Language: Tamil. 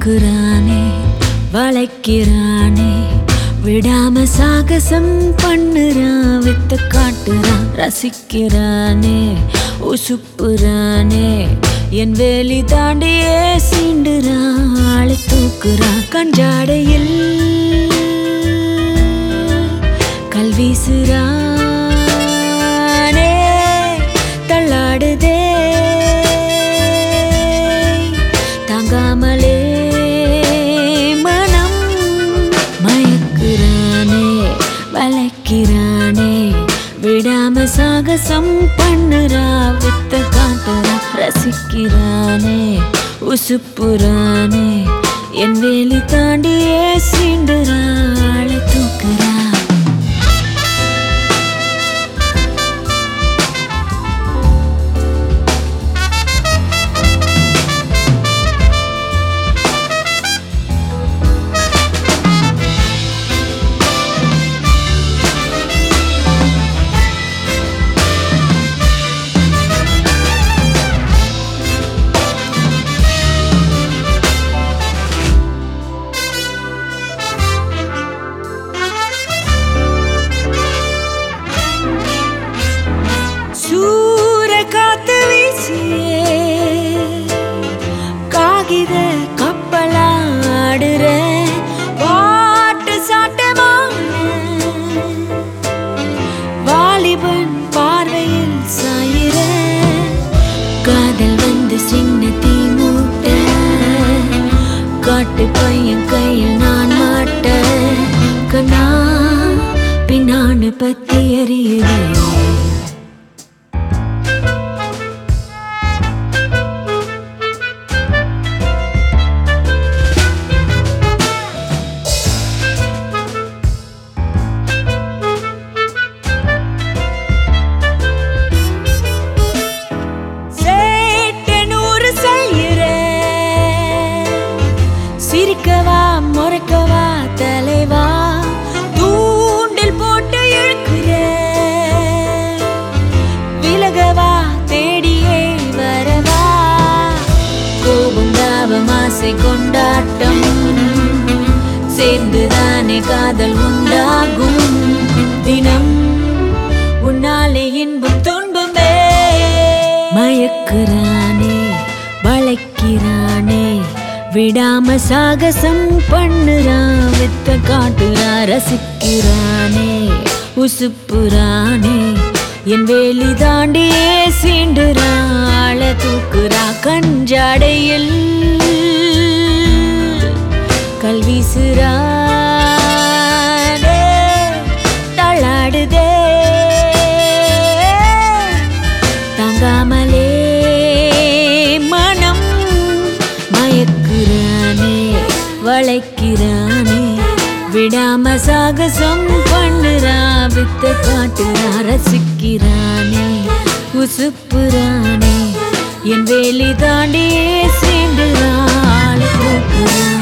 மயக்குறானே வளைக்கிறானே விடாம சாகசம் பண்ணுறான் வித்த காட்டுறான் ரசிக்கிறானே உசுப்புறானே என் வேலி தாண்டியே சீண்டுறான் ஆளை தூக்குறான் கஞ்சாடையில் கல் வீசுறானே தள்ளாடுதே தாங்காமலே மனம் மயக்குறானே வளைக்கிறானே விடாம சாகசம் பண்ணுறா வித்த காட்டுறா ரசிக்கிறானே உசுப்புறானே என் வேலி தாண்டியே சீண்டுறா ஆளை தூக்குறா சூற காத்து வீசியே காகித கப்பலாடுற பாட்டு சாட்டமான வாலிபன் பார்வையில் சாயிர காதல் வந்து சின்ன தீ மூட்ட காட்டு பையன் கையில் நான் மாட்ட கண்ணா பின்னான்னு பத்தி எறியுதே சேட்டை நூறு செய்யுற. சிரிக்கவா முறைக்கவா தலைவா தூண்டில் போட்டு இழுக்கிற விலகவா தேடியே வரவா கோபம் தாபம் ஆசை கொண்டாட்டம் சேர்ந்துதானே காதல் உண்டாகும் தினம் உன்னாலே இன்பம் துன்பமே மயக்குறானே வளைக்கிறானே விடாம சாகசம் பண்ணுறான் வித்த காட்டுறா ரசிக்கிறானே உசுப்புறானே என் வேலி தாண்டியே சீண்டுறான் ஆள தூக்குறா கஞ்சாடையில் கல் வீசுறானே தள்ளாடுதே தாங்காமலே மனம் மயக்குறானே வளைக்கிறானே விடாம சாகசம் பண்ணுறா வித்த காட்டுறா ரசிக்கிறானே உசுப்புறானே என் வேலி தாண்டியே சேர்ந்துறா ஆளை தூக்குறா